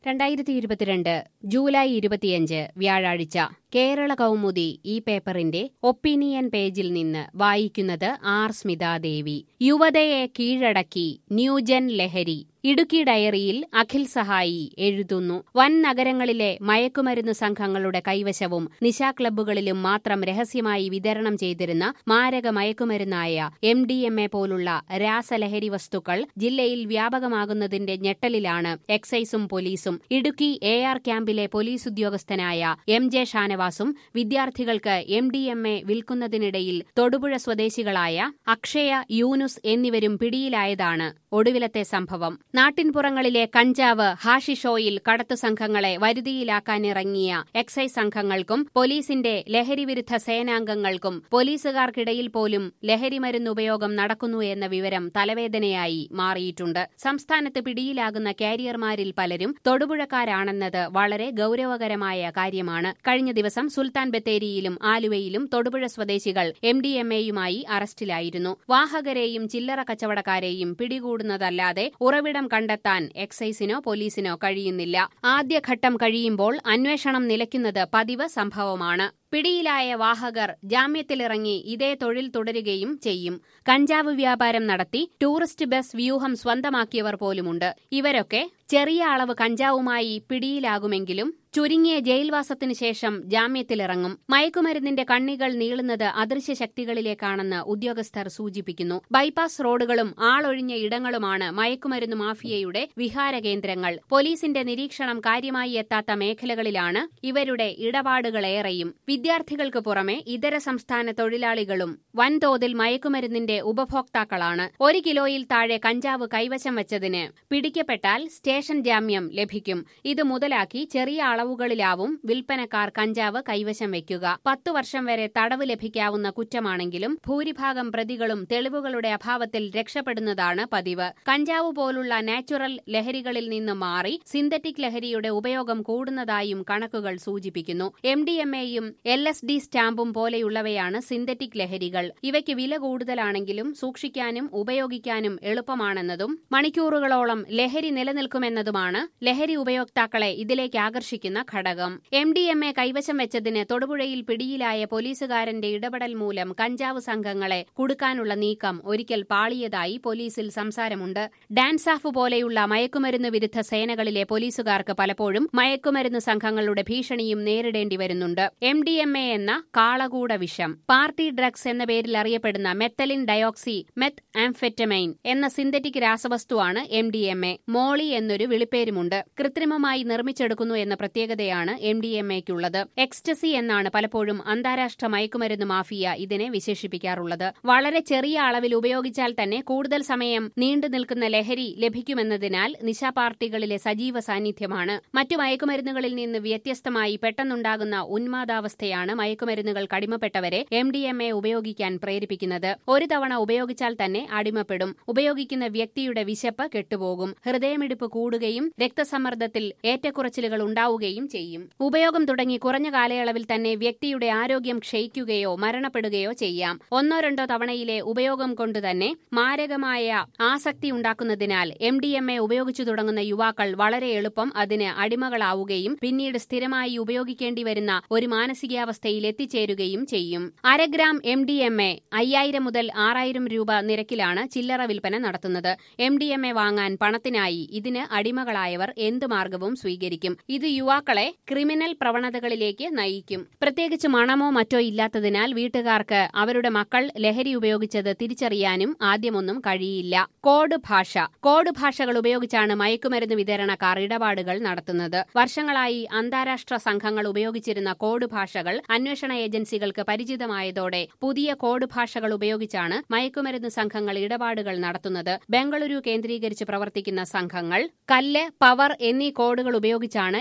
രണ്ടായിരത്തി ഇരുപത്തിരണ്ട് ജൂലൈ ഇരുപത്തിയഞ്ച് വ്യാഴാഴ്ച കേരള കൗമുദി ഈ പേപ്പറിന്റെ ഒപ്പീനിയൻ പേജിൽ നിന്ന് വായിക്കുന്നത് ആർ സ്മിതാദേവി യുവതയെ കീഴടക്കി ന്യൂജൻ ലഹരി ഇടുക്കി ഡയറിയിൽ അഖിൽ സഹായി എഴുതുന്നു വൻ നഗരങ്ങളിലെ മയക്കുമരുന്ന് സംഘങ്ങളുടെ കൈവശവും നിശാക്ലബ്ബുകളിലും മാത്രം രഹസ്യമായി വിതരണം ചെയ്തിരുന്ന മാരക മയക്കുമരുന്നായ എം ഡി എം എ പോലുള്ള രാസലഹരി വസ്തുക്കൾ ജില്ലയിൽ വ്യാപകമാകുന്നതിന്റെ ഞെട്ടലിലാണ് എക്സൈസും പോലീസും ഇടുക്കി എ ആർ ക്യാമ്പിലെ പോലീസ് ഉദ്യോഗസ്ഥനായ എം ജെ ഷാനവാസും വിദ്യാർത്ഥികൾക്ക് എം ഡി എം എ വിൽക്കുന്നതിനിടയിൽ തൊടുപുഴ സ്വദേശികളായ അക്ഷയ യൂനുസ് എന്നിവരും പിടിയിലായതാണ് ഒടുവിലത്തെ സംഭവം നാട്ടിൻപുറങ്ങളിലെ കഞ്ചാവ് ഹാഷിഷോയിൽ കടത്തു സംഘങ്ങളെ വരുതിയിലാക്കാനിറങ്ങിയ എക്സൈസ് സംഘങ്ങൾക്കും പോലീസിന്റെ ലഹരിവിരുദ്ധ സേനാംഗങ്ങൾക്കും പോലീസുകാർക്കിടയിൽ പോലും ലഹരിമരുന്ന് ഉപയോഗം നടക്കുന്നു എന്ന വിവരം തലവേദനയായി മാറിയിട്ടുണ്ട് സംസ്ഥാനത്ത് പിടിയിലാകുന്ന കാരിയർമാരിൽ പലരും തൊടുപുഴക്കാരാണെന്നത് വളരെ ഗൌരവകരമായ കാര്യമാണ് കഴിഞ്ഞ ദിവസം സുൽത്താൻ ബത്തേരിയിലും ആലുവയിലും തൊടുപുഴ സ്വദേശികൾ എം ഡി എം എയുമായി അറസ്റ്റിലായിരുന്നു വാഹകരെയും ചില്ലറ കച്ചവടക്കാരെയും പിടികൂടുന്നതല്ലാതെ ഉറവിടം കണ്ടെത്താൻ എക്സൈസിനോ പോലീസിനോ കഴിയുന്നില്ല ആദ്യഘട്ടം കഴിയുമ്പോൾ അന്വേഷണം നിലയ്ക്കുന്നത് പതിവ് സംഭവമാണ് പിടിയിലായ വാഹകർ ജാമ്യത്തിലിറങ്ങി ഇതേ തൊഴിൽ തുടരുകയും ചെയ്യും കഞ്ചാവ് വ്യാപാരം നടത്തി ടൂറിസ്റ്റ് ബസ് വ്യൂഹം സ്വന്തമാക്കിയവർ പോലുമുണ്ട് ഇവരൊക്കെ ചെറിയ അളവ് കഞ്ചാവുമായി പിടിയിലാകുമെങ്കിലും ചുരുങ്ങിയ ജയിൽവാസത്തിനു ശേഷം ജാമ്യത്തിലിറങ്ങും മയക്കുമരുന്നിന്റെ കണ്ണികൾ നീളുന്നത് അദൃശ്യ ശക്തികളിലേക്കാണെന്ന് ഉദ്യോഗസ്ഥർ സൂചിപ്പിക്കുന്നു ബൈപ്പാസ് റോഡുകളും ആളൊഴിഞ്ഞ ഇടങ്ങളുമാണ് മയക്കുമരുന്ന് മാഫിയയുടെ വിഹാര കേന്ദ്രങ്ങൾ പോലീസിന്റെ നിരീക്ഷണം കാര്യമായി എത്താത്ത മേഖലകളിലാണ് ഇവരുടെ ഇടപാടുകളേറെയും വിദ്യാർത്ഥികൾക്ക് പുറമെ ഇതര സംസ്ഥാന തൊഴിലാളികളും വൻതോതിൽ മയക്കുമരുന്നിന്റെ ഉപഭോക്താക്കളാണ് ഒരു കിലോയിൽ താഴെ കഞ്ചാവ് കൈവശം വെച്ചതിന് പിടിക്കപ്പെട്ടാൽ സ്റ്റേഷൻ ജാമ്യം ലഭിക്കും ഇത് മുതലാക്കി ചെറിയ അളവുകളിലാവും വിൽപ്പനക്കാർ കഞ്ചാവ് കൈവശം വെക്കുക പത്തു വർഷം വരെ തടവ് ലഭിക്കാവുന്ന കുറ്റമാണെങ്കിലും ഭൂരിഭാഗം പ്രതികളും തെളിവുകളുടെ അഭാവത്തിൽ രക്ഷപ്പെടുന്നതാണ് പതിവ് കഞ്ചാവ് പോലുള്ള നാച്ചുറൽ ലഹരികളിൽ നിന്ന് മാറി സിന്തറ്റിക് ലഹരിയുടെ ഉപയോഗം കൂടുന്നതായും കണക്കുകൾ സൂചിപ്പിക്കുന്നു എം ഡി എം എയും എൽ എസ് ഡി സ്റ്റാമ്പും പോലെയുള്ളവയാണ് സിന്തറ്റിക് ലഹരികൾ ഇവയ്ക്ക് വില കൂടുതലാണെങ്കിലും സൂക്ഷിക്കാനും ഉപയോഗിക്കാനും എളുപ്പമാണെന്നതും മണിക്കൂറുകളോളം ലഹരി നിലനിൽക്കുമെന്നതുമാണ് ലഹരി ഉപയോക്താക്കളെ ഇതിലേക്ക് ആകർഷിക്കുന്ന ഘടകം എം ഡി എം എ കൈവശം വെച്ചതിന് തൊടുപുഴയിൽ പിടിയിലായ പോലീസുകാരന്റെ ഇടപെടൽ മൂലം കഞ്ചാവ് സംഘങ്ങളെ കുടുക്കാനുള്ള നീക്കം ഒരിക്കൽ പാളിയതായി പോലീസിൽ സംസാരമുണ്ട് ഡാൻസാഫ് പോലെയുള്ള മയക്കുമരുന്ന് വിരുദ്ധ സേനകളിലെ പോലീസുകാർക്ക് പലപ്പോഴും മയക്കുമരുന്ന് സംഘങ്ങളുടെ ഭീഷണിയും നേരിടേണ്ടി വരുന്നുണ്ട് എം ഡി എം എ എന്ന കാളകൂട വിഷം പാർട്ടി ഡ്രഗ്സ് എന്ന പേരിൽ അറിയപ്പെടുന്ന മെത്തലിൻ ഡയോക്സി മെത്ത് ആംഫെറ്റമൈൻ എന്ന സിന്തറ്റിക് രാസവസ്തുവാണ് M D M A Molly എന്നൊരു വിളിപ്പേരുമുണ്ട് കൃത്രിമമായി നിർമ്മിച്ചെടുക്കുന്നു എന്ന പ്രത്യേകതയാണ് എം ഡി എം എക്കുള്ളത് എക്സ്റ്റസി എന്നാണ് പലപ്പോഴും അന്താരാഷ്ട്ര മയക്കുമരുന്ന് മാഫിയ ഇതിനെ വിശേഷിപ്പിക്കാറുള്ളത് വളരെ ചെറിയ അളവിൽ ഉപയോഗിച്ചാൽ തന്നെ കൂടുതൽ സമയം നീണ്ടു നിൽക്കുന്ന ലഹരി ലഭിക്കുമെന്നതിനാൽ നിശാ പാർട്ടികളിലെ സജീവ സാന്നിധ്യമാണ് മറ്റു മയക്കുമരുന്നുകളിൽ നിന്ന് വ്യത്യസ്തമായി പെട്ടെന്നുണ്ടാകുന്ന ഉന്മാദാവസ്ഥയാണ് മയക്കുമരുന്നുകൾ കടിമപ്പെട്ടവരെ എം ഡി എം എ ഉപയോഗിക്കാൻ പ്രേരിപ്പിക്കുന്നത് ഒരു തവണ ഉപയോഗിച്ചാൽ തന്നെ അടിമപ്പെടും ഉപയോഗിക്കുന്ന വ്യക്തിയുടെ വിശപ്പ് കെട്ടുപോകും ഹൃദയമിടിപ്പ് കൂടുകയും രക്തസമ്മർദ്ദത്തിൽ ഏറ്റക്കുറച്ചിലുകൾ ഉണ്ടാവുകയും ചെയ്യും ഉപയോഗം തുടങ്ങി കുറഞ്ഞ കാലയളവിൽ തന്നെ വ്യക്തിയുടെ ആരോഗ്യം ക്ഷയിക്കുകയോ മരണപ്പെടുകയോ ചെയ്യാം ഒന്നോ രണ്ടോ തവണയിലെ ഉപയോഗം കൊണ്ടുതന്നെ മാരകമായ ആസക്തി ഉണ്ടാക്കുന്നതിനാൽ എം ഡി എം എ ഉപയോഗിച്ചു തുടങ്ങുന്ന യുവാക്കൾ വളരെ എളുപ്പം അതിന് അടിമകളാവുകയും പിന്നീട് സ്ഥിരമായി ഉപയോഗിക്കേണ്ടി വരുന്ന ഒരു മാനസികാവസ്ഥയിൽ എത്തിച്ചേരുകയും ചെയ്യും അരഗ്രാം എം ഡി എം എ അയ്യായിരം മുതൽ ആറായിരം രൂപ നിരക്കിലാണ് ചില്ലറ വിൽപ്പന നടത്തുന്നത് എം ഡി എം എ വാങ്ങാൻ പണത്തിനായി ഇതിന് അടിമകളായവർ എന്തു മാർഗവും സ്വീകരിക്കും ഇത് യുവാക്കളെ ക്രിമിനൽ പ്രവണതകളിലേക്ക് നയിക്കും പ്രത്യേകിച്ച് മണമോ മറ്റോ ഇല്ലാത്തതിനാൽ വീട്ടുകാർക്ക് അവരുടെ മക്കൾ ലഹരി ഉപയോഗിച്ചത് തിരിച്ചറിയാനും ആദ്യമൊന്നും കഴിയില്ല കോഡ് ഭാഷ കോഡ് ഭാഷകൾ ഉപയോഗിച്ചാണ് മയക്കുമരുന്ന് വിതരണക്കാർ ഇടപാടുകൾ നടത്തുന്നത് വർഷങ്ങളായി അന്താരാഷ്ട്ര സംഘങ്ങൾ ഉപയോഗിച്ചിരുന്ന കോഡ് ഭാഷകൾ അന്വേഷണ ഏജൻസികൾക്ക് പരിചിതമായതോടെ പുതിയ കോഡ് ഭാഷകൾ ഉപയോഗിച്ചാണ് മയക്കുമരുന്ന് സംഘങ്ങൾ ഇടപാടുകൾ നടത്തുന്നത് ബംഗളൂരു കേന്ദ്രീകരിച്ച് പ്രവർത്തിക്കുന്ന സംഘങ്ങൾ കല്ല് പവർ എന്നീ കോഡുകൾ ഉപയോഗിച്ചാണ് എം ഡി എം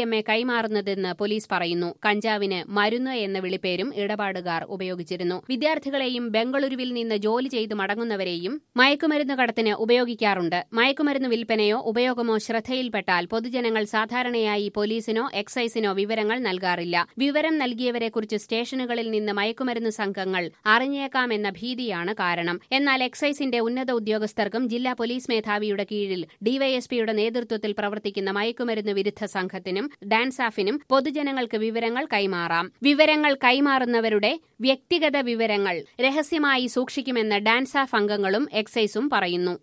പുറമെ കൈമാറുന്നതെന്ന് പോലീസ് പറയുന്നു കഞ്ചാവിന് മരുന്ന് എന്ന വിളിപ്പേരും ഇടപാടുകാർ ഉപയോഗിച്ചിരുന്നു വിദ്യാർത്ഥികളെയും ബംഗളൂരുവിൽ നിന്ന് ജോലി ചെയ്ത് മടങ്ങുന്നവരെയും മയക്കുമരുന്ന് കടത്തിന് ഉപയോഗിക്കാറുണ്ട് മയക്കുമരുന്ന് വിൽപ്പനയോ ഉപയോഗമോ ശ്രദ്ധയിൽപ്പെട്ടാൽ പൊതുജനങ്ങൾ സാധാരണയായി പോലീസിനോ എക്സൈസിനോ വിവരങ്ങൾ നൽകാറില്ല വിവരം നൽകിയവരെക്കുറിച്ച് സ്റ്റേഷനുകളിൽ നിന്ന് മയക്കുമരുന്ന് സംഘങ്ങൾ അറിഞ്ഞേക്കാമെന്ന ഭീതിയാണ് കാരണം എന്നാൽ എക്സൈസിന്റെ ഉന്നത ഉദ്യോഗസ്ഥർക്കും ജില്ലാ പോലീസ് മേധാവിയുടെ കീഴിൽ ഡിവൈഎസ്പിയുടെ നേതൃത്വത്തിൽ പ്രവർത്തിക്കുന്ന മയക്കുമരുന്ന് വിരുദ്ധ സംഘത്തിനും ഡാൻസാഫിനും പൊതുജനങ്ങൾക്ക് വിവരങ്ങൾ കൈമാറാം വിവരങ്ങൾ കൈമാറുന്നവരുടെ വ്യക്തിഗത വിവരങ്ങൾ രഹസ്യമായി സൂക്ഷിക്കുമെന്ന് ഡാൻസാഫ് അംഗങ്ങളും എക്സൈസും പറയുന്നു